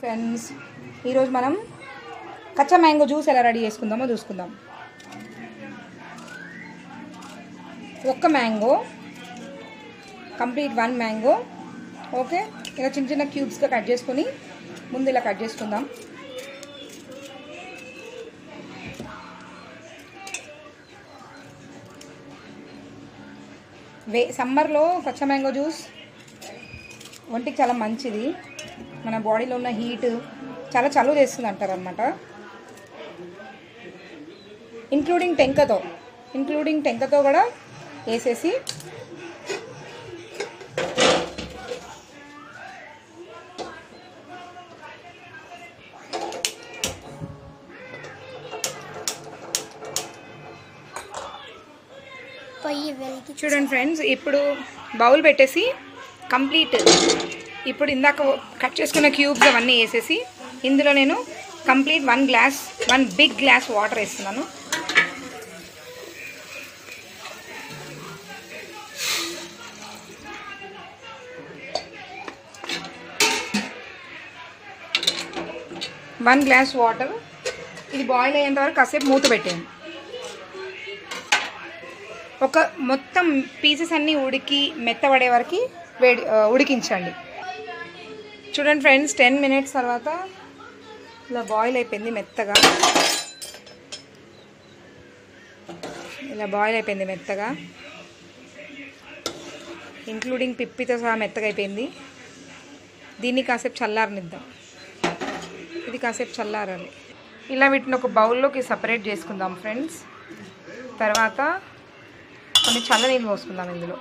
friends ఈరోజు మనం కచ్చా మ్యాంగో జ్యూస్ ఎలా రెడీ చేసుకుందామో చూసుకుందాం ఒక్క mango complete one mango okay ఇలా చిన్న చిన్న క్యూబ్స్గా కట్ చేసుకొని ముందు ఇలా కట్ చేసుకుందాం వే సమ్మర్లో కచ్చా మ్యాంగో జ్యూస్ ఒంటికి చాలా మంచిది మన బాడీలో ఉన్న హీట్ చాలా చలువ చేస్తుంది అంటారు అనమాట ఇంక్లూడింగ్ టెంకతో ఇంక్లూడింగ్ టెంకతో కూడా వేసేసి పొయ్యి వెలిగి చూడండి ఫ్రెండ్స్ ఇప్పుడు బౌల్ పెట్టేసి కంప్లీట్ ఇప్పుడు ఇందాక కట్ చేసుకున్న క్యూబ్స్ అవన్నీ వేసేసి ఇందులో నేను complete one glass one big glass water వేస్తున్నాను వన్ గ్లాస్ వాటర్ ఇది బాయిల్ అయ్యేంత వరకు కాసేపు మూత పెట్టేయండి ఒక మొత్తం పీసెస్ అన్నీ ఉడికి మెత్తబడే వరకు వేడి ఆ, ఉడికించండి చూడండి ఫ్రెండ్స్ టెన్ మినిట్స్ తర్వాత ఇలా బాయిల్ అయిపోయింది మెత్తగా ఇలా బాయిల్ అయిపోయింది మెత్తగా ఇంక్లూడింగ్ పిప్పితో సహా మెత్తగా అయిపోయింది దీన్ని కాసేపు చల్లారనిద్దాం ఇది కాసేపు చల్లారాలి ఇలా వీటిని ఒక బౌల్లోకి సపరేట్ చేసుకుందాం ఫ్రెండ్స్ తర్వాత కొన్ని చల్ల నీళ్ళు పోసుకుందాం ఇందులో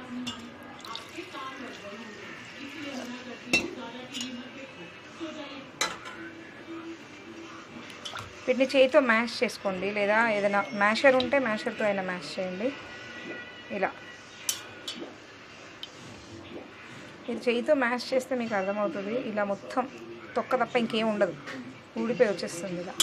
వీటిని చేయితో మ్యాష్ చేసుకోండి లేదా ఏదైనా మ్యాషర్ ఉంటే మ్యాషర్తో అయినా మ్యాష్ చేయండి ఇలా ఇది చేయితో మ్యాష్ చేస్తే మీకు అర్థమవుతుంది ఇలా మొత్తం తొక్క తప్ప ఇంకేం ఉండదు ఊడిపోయి వచ్చేస్తుంది ఇలా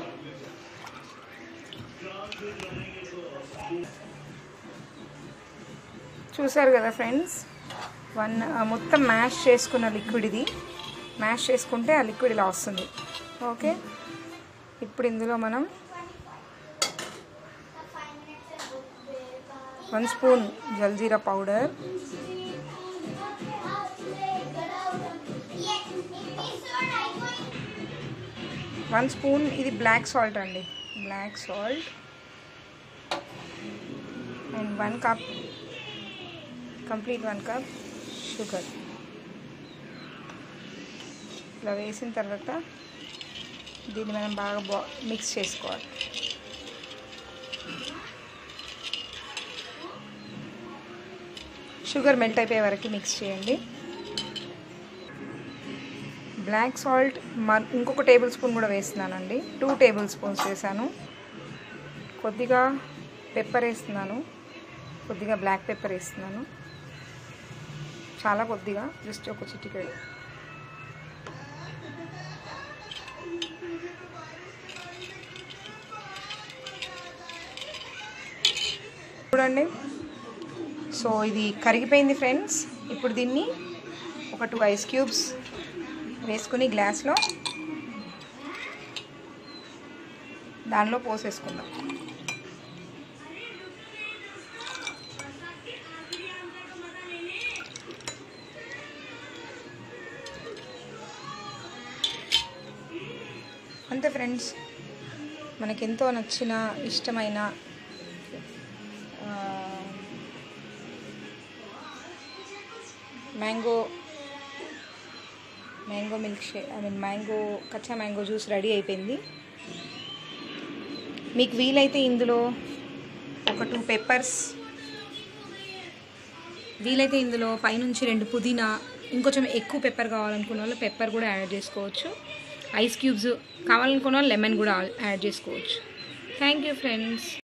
చూసారు కదా ఫ్రెండ్స్ వన్ ఆ, మొత్తం మ్యాష్ చేసుకున్న లిక్విడ్ ఇది మ్యాష్ చేసుకుంటే ఆ లిక్విడ్ ఇలా వస్తుంది ఓకే ఇప్పుడు ఇందులో మనం one spoon jaljeera powder one spoon ఇది బ్లాక్ సాల్ట్ అండి black salt and one cup complete one cup sugar ఇలా వేసిన తర్వాత దీన్ని మనం బాగా బా మిక్స్ చేసుకోవాలి షుగర్ మెల్ట్ అయిపోయే వరకు మిక్స్ చేయండి బ్లాక్ సాల్ట్ మ ఇంకొక టేబుల్ స్పూన్ కూడా వేస్తున్నానండి టూ టేబుల్ స్పూన్స్ వేసాను కొద్దిగా పెప్పర్ వేస్తున్నాను కొద్దిగా బ్లాక్ పెప్పర్ వేస్తున్నాను చాలా కొద్దిగా జస్ట్ ఒక చిటికెడు చూడండి సో ఇది కరిగిపోయింది ఫ్రెండ్స్ ఇప్పుడు దీన్ని ఒక టూ ఐస్ క్యూబ్స్ వేసుకుని గ్లాస్లో దానిలో పోసేసుకుందాం అంతే ఫ్రెండ్స్ మనకెంతో నచ్చిన ఇష్టమైన ఆ, mango mango milk shake I mean mango కచ్చా మ్యాంగో జ్యూస్ రెడీ అయిపోయింది మీకు వీలైతే ఇందులో ఒక టూ పెప్పర్స్ వీలైతే ఇందులో పైనుంచి రెండు పుదీనా ఇంకొంచెం ఎక్కువ పెప్పర్ కావాలనుకున్న వాళ్ళు పెప్పర్ కూడా యాడ్ చేసుకోవచ్చు ఐస్ క్యూబ్స్ కావాలనుకున్న వాళ్ళు లెమన్ కూడా యాడ్ చేసుకోవచ్చు థ్యాంక్ యూ ఫ్రెండ్స్